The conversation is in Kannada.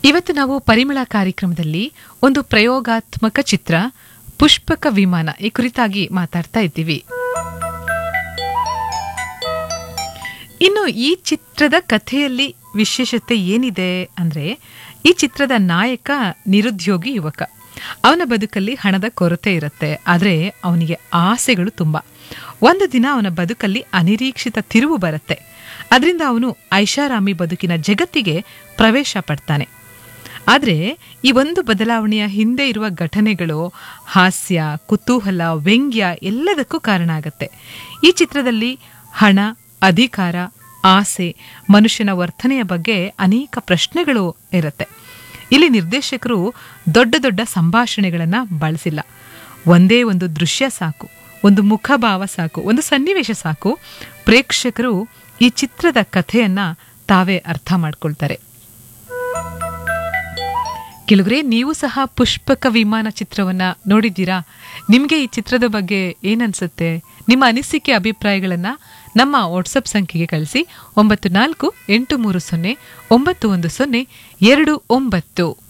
ಇವತ್ತು ನಾವು ಪರಿಮಳ ಕಾರ್ಯಕ್ರಮದಲ್ಲಿ ಒಂದು ಪ್ರಯೋಗಾತ್ಮಕ ಚಿತ್ರ ಪುಷ್ಪಕ ವಿಮಾನ ಈ ಕುರಿತಾಗಿ ಮಾತಾಡ್ತಾ ಇದ್ದೀವಿ ಇನ್ನು ಈ ಚಿತ್ರದ ಕಥೆಯಲ್ಲಿ ವಿಶೇಷತೆ ಏನಿದೆ ಅಂದ್ರೆ ಈ ಚಿತ್ರದ ನಾಯಕ ನಿರುದ್ಯೋಗಿ ಯುವಕ ಅವನ ಬದುಕಲ್ಲಿ ಹಣದ ಕೊರತೆ ಇರುತ್ತೆ ಆದರೆ ಅವನಿಗೆ ಆಸೆಗಳು ತುಂಬ ಒಂದು ದಿನ ಅವನ ಬದುಕಲ್ಲಿ ಅನಿರೀಕ್ಷಿತ ತಿರುವು ಬರುತ್ತೆ ಅದರಿಂದ ಅವನು ಐಷಾರಾಮಿ ಬದುಕಿನ ಜಗತ್ತಿಗೆ ಪ್ರವೇಶ ಪಡ್ತಾನೆ ಆದರೆ ಈ ಒಂದು ಬದಲಾವಣೆಯ ಹಿಂದೆ ಇರುವ ಘಟನೆಗಳು ಹಾಸ್ಯ ಕುತೂಹಲ ವ್ಯಂಗ್ಯ ಎಲ್ಲದಕ್ಕೂ ಕಾರಣ ಆಗತ್ತೆ ಈ ಚಿತ್ರದಲ್ಲಿ ಹಣ ಅಧಿಕಾರ ಆಸೆ ಮನುಷ್ಯನ ವರ್ತನೆಯ ಬಗ್ಗೆ ಅನೇಕ ಪ್ರಶ್ನೆಗಳು ಇರುತ್ತೆ ಇಲ್ಲಿ ನಿರ್ದೇಶಕರು ದೊಡ್ಡ ದೊಡ್ಡ ಸಂಭಾಷಣೆಗಳನ್ನು ಬಳಸಿಲ್ಲ ಒಂದೇ ಒಂದು ದೃಶ್ಯ ಸಾಕು ಒಂದು ಮುಖಭಾವ ಸಾಕು ಒಂದು ಸನ್ನಿವೇಶ ಸಾಕು ಪ್ರೇಕ್ಷಕರು ಈ ಚಿತ್ರದ ಕಥೆಯನ್ನ ತಾವೇ ಅರ್ಥ ಮಾಡ್ಕೊಳ್ತಾರೆ ಕೆಲವರೇ ನೀವು ಸಹ ಪುಷ್ಪಕ ವಿಮಾನ ಚಿತ್ರವನ್ನ ನೋಡಿದ್ದೀರಾ ನಿಮಗೆ ಈ ಚಿತ್ರದ ಬಗ್ಗೆ ಏನನ್ಸುತ್ತೆ ನಿಮ್ಮ ಅನಿಸಿಕೆ ಅಭಿಪ್ರಾಯಗಳನ್ನ ನಮ್ಮ ವಾಟ್ಸಪ್ ಸಂಖ್ಯೆಗೆ ಕಳಿಸಿ ಒಂಬತ್ತು ನಾಲ್ಕು ಎಂಟು ಮೂರು ಸೊನ್ನೆ ಒಂಬತ್ತು ಒಂದು ಸೊನ್ನೆ ಎರಡು ಒಂಬತ್ತು